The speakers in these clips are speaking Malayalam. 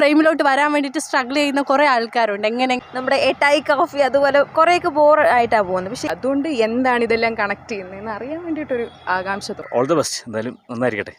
ഫ്രെയിമിലോട്ട് വരാൻ വേണ്ടിയിട്ട് സ്ട്രഗിൾ ചെയ്യുന്ന കുറേ ആൾക്കാരുണ്ട് എങ്ങനെ നമ്മുടെ എട്ടായി കോഫി അതുപോലെ കുറേയൊക്കെ ബോർ ആയിട്ടാണ് പോകുന്നത് പക്ഷെ അതുകൊണ്ട് എന്താണ് ഇതെല്ലാം കണക്ട് ചെയ്യുന്നതെന്ന് അറിയാൻ വേണ്ടിയിട്ടൊരു ആകാംക്ഷ തോന്നും ഓൾ ദ ബെസ്റ്റ് എന്തായാലും നന്നായിരിക്കട്ടെ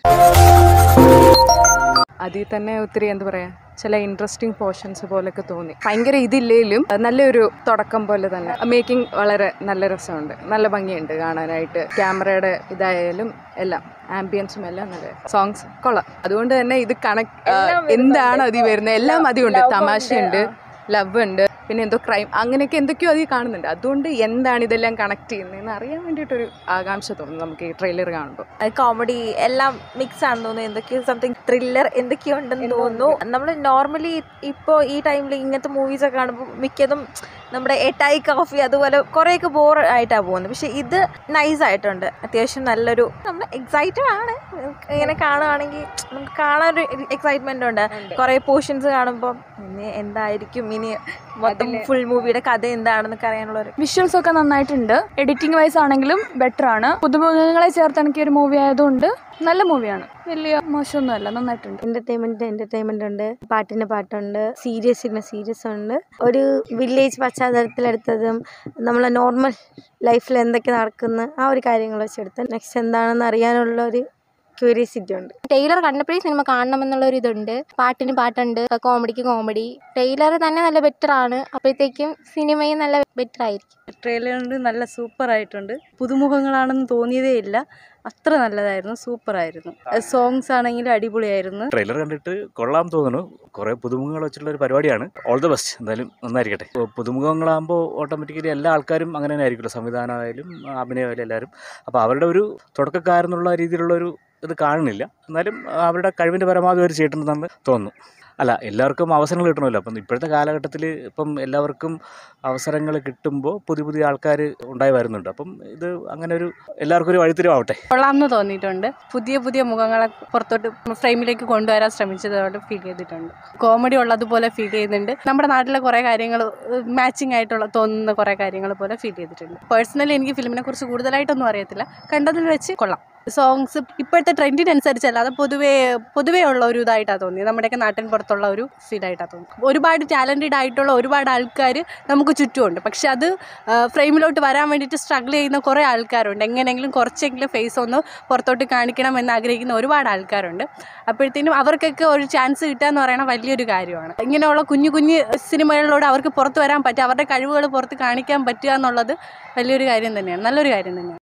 അതിൽ തന്നെ ഒത്തിരി എന്താ പറയാ ചില ഇൻട്രസ്റ്റിംഗ് പോർഷൻസ് പോലൊക്കെ തോന്നി ഭയങ്കര ഇതില്ലേലും നല്ലൊരു തുടക്കം പോലെ തന്നെ മേക്കിംഗ് വളരെ നല്ല രസമുണ്ട് നല്ല ഭംഗിയുണ്ട് കാണാനായിട്ട് ക്യാമറയുടെ ഇതായാലും എല്ലാം ആംബിയൻസും എല്ലാം നല്ല സോങ്സ് കൊള്ളാം അതുകൊണ്ട് തന്നെ ഇത് കണക്ട് എന്താണ് അതിൽ വരുന്നത് എല്ലാം അതിലുണ്ട് തമാശയുണ്ട് ലവ് ഉണ്ട് പിന്നെ എന്തോ ക്രൈം അങ്ങനെയൊക്കെ എന്തൊക്കെയോ അതിൽ കാണുന്നുണ്ട് അതുകൊണ്ട് എന്താണ് ഇതെല്ലാം കണക്ട് ചെയ്യുന്നതെന്ന് അറിയാൻ വേണ്ടിയിട്ടൊരു ആകാംക്ഷ തോന്നും നമുക്ക് ഈ ട്രെയിലർ കാണുമ്പോൾ കോമഡി എല്ലാം മിക്സ് ആണെന്ന് തോന്നുന്നു എന്തൊക്കെയോ സംതിങ് ത്രില്ലർ എന്തൊക്കെയോ ഉണ്ടെന്ന് തോന്നുന്നു നമ്മൾ നോർമലി ഇപ്പോൾ ഈ ടൈമിൽ ഇങ്ങനത്തെ മൂവീസ് ഒക്കെ കാണുമ്പോൾ മിക്കതും നമ്മുടെ എട്ടായി കോഫി അതുപോലെ കുറേയൊക്കെ ബോർ ആയിട്ടാണ് പോകുന്നത് പക്ഷെ ഇത് നൈസ് ആയിട്ടുണ്ട് അത്യാവശ്യം നല്ലൊരു നമ്മൾ എക്സൈറ്റഡ് ആണ് ഇങ്ങനെ കാണുകയാണെങ്കിൽ നമുക്ക് കാണാൻ ഒരു എക്സൈറ്റ്മെന്റ് ഉണ്ട് കുറേ പോർഷൻസ് കാണുമ്പോൾ ഇനി എന്തായിരിക്കും ഇനി മൊത്തം ഫുൾ മൂവിയുടെ കഥ എന്താണെന്നൊക്കെ അറിയാനുള്ള ഒരു വിഷ്വൽസ് ഒക്കെ നന്നായിട്ടുണ്ട് എഡിറ്റിംഗ് വൈസ് ആണെങ്കിലും ബെറ്റർ ആണ് പുതുമുഖങ്ങളെ ചേർത്ത് എനിക്ക് ഒരു മൂവി ആയതുകൊണ്ട് നല്ല മൂവിയാണ് വലിയ മോശമൊന്നുമല്ല നന്നായിട്ടുണ്ട് എന്റർടൈൻമെന്റ് എന്റർടൈൻമെന്റ് ഉണ്ട് പാട്ടിന് പാട്ടുണ്ട് സീരിയസിന് സീരിയസ് ഉണ്ട് ഒരു വില്ലേജ് പശ്ചാത്തലത്തിലെടുത്തതും നമ്മളെ നോർമൽ ലൈഫിൽ എന്തൊക്കെ നടക്കുന്നു ആ ഒരു കാര്യങ്ങൾ വെച്ചെടുത്ത് നെക്സ്റ്റ് എന്താണെന്ന് അറിയാനുള്ള ഒരു ക്യൂരിയസിറ്റി ഉണ്ട് ട്രെയിലർ കണ്ടപ്പോഴേ സിനിമ കാണണമെന്നുള്ള ഒരു ഇതുണ്ട് പാട്ടിന് പാട്ടുണ്ട് കോമഡിക്ക് കോമഡി ട്രെയിലർ തന്നെ നല്ല ബെറ്റർ ആണ് അപ്പോഴത്തേക്കും സിനിമയും നല്ല ബെറ്റർ ആയിരിക്കും ട്രെയിലറുണ്ട് നല്ല സൂപ്പർ ആയിട്ടുണ്ട് പുതുമുഖങ്ങളാണെന്ന് തോന്നിയതേ ഇല്ല അത്ര നല്ലതായിരുന്നു സൂപ്പർ ആയിരുന്നു സോങ്സ് ആണെങ്കിലും അടിപൊളിയായിരുന്നു ട്രെയിലർ കണ്ടിട്ട് കൊള്ളാൻ തോന്നുന്നു കുറേ പുതുമുഖങ്ങൾ വെച്ചിട്ടുള്ള ഒരു പരിപാടിയാണ് ഓൾ ദ ബെസ്റ്റ് എന്തായാലും നന്നായിരിക്കട്ടെ ഇപ്പോൾ പുതുമുഖങ്ങളാകുമ്പോൾ ഓട്ടോമാറ്റിക്കലി എല്ലാ ആൾക്കാരും അങ്ങനെ തന്നെ ആയിരിക്കുമല്ലോ സംവിധാനമായാലും അഭിനയമായാലും എല്ലാവരും അപ്പോൾ അവരുടെ ഒരു തുടക്കക്കാരെന്നുള്ള രീതിയിലുള്ള ഒരു ഇത് കാണുന്നില്ല എന്നാലും അവരുടെ കഴിവിൻ്റെ പരമാവധി അവർ ചെയ്തിട്ടുണ്ടെന്ന് തോന്നുന്നു അല്ല എല്ലാവർക്കും അവസരങ്ങൾ കിട്ടണമല്ലോ അപ്പം ഇപ്പോഴത്തെ കാലഘട്ടത്തിൽ ഇപ്പം എല്ലാവർക്കും അവസരങ്ങൾ കിട്ടുമ്പോൾ പുതിയ പുതിയ ആൾക്കാർ ഉണ്ടായി വരുന്നുണ്ട് അപ്പം ഇത് അങ്ങനെ ഒരു എല്ലാവർക്കും ഒരു വഴിത്തിരിവാവട്ടെ കൊള്ളാമെന്ന് തോന്നിയിട്ടുണ്ട് പുതിയ പുതിയ മുഖങ്ങളെ പുറത്തോട്ട് ഫ്രെയിമിലേക്ക് കൊണ്ടുവരാൻ ശ്രമിച്ചതോടെ ഫീൽ ചെയ്തിട്ടുണ്ട് കോമഡി ഉള്ളതുപോലെ ഫീൽ ചെയ്യുന്നുണ്ട് നമ്മുടെ നാട്ടിലെ കുറേ കാര്യങ്ങൾ മാച്ചിങ് ആയിട്ടുള്ള തോന്നുന്ന കുറേ കാര്യങ്ങൾ പോലെ ഫീൽ ചെയ്തിട്ടുണ്ട് പേഴ്സണലി എനിക്ക് ഫിലിമിനെ കുറിച്ച് കൂടുതലായിട്ടൊന്നും അറിയത്തില്ല കണ്ടതിൽ വെച്ച് കൊള്ളാം സോങ്സ് ഇപ്പോഴത്തെ ട്രെൻഡിനനുസരിച്ചല്ല അത് പൊതുവേ പൊതുവേ ഉള്ള ഒരു ഇതായിട്ടാണ് തോന്നിയത് നമ്മുടെയൊക്കെ നാട്ടിൻ പുറത്തുള്ള ഒരു ഫീലായിട്ടാണ് തോന്നുന്നത് ഒരുപാട് ടാലൻറ്റഡ് ആയിട്ടുള്ള ഒരുപാട് ആൾക്കാർ നമുക്ക് ചുറ്റുമുണ്ട് പക്ഷെ അത് ഫ്രെയിമിലോട്ട് വരാൻ വേണ്ടിയിട്ട് സ്ട്രഗിൾ ചെയ്യുന്ന കുറേ ആൾക്കാരുണ്ട് എങ്ങനെയെങ്കിലും കുറച്ചെങ്കിലും ഫേസ് ഒന്ന് പുറത്തോട്ട് കാണിക്കണം എന്ന് ആഗ്രഹിക്കുന്ന ഒരുപാട് ആൾക്കാരുണ്ട് അപ്പോഴത്തേനും അവർക്കൊക്കെ ഒരു ചാൻസ് കിട്ടുക എന്ന് പറയുന്നത് വലിയൊരു കാര്യമാണ് ഇങ്ങനെയുള്ള കുഞ്ഞു കുഞ്ഞു സിനിമകളിലൂടെ അവർക്ക് പുറത്ത് വരാൻ പറ്റുക അവരുടെ കഴിവുകൾ പുറത്ത് കാണിക്കാൻ പറ്റുക എന്നുള്ളത് വലിയൊരു കാര്യം തന്നെയാണ് നല്ലൊരു കാര്യം തന്നെയാണ്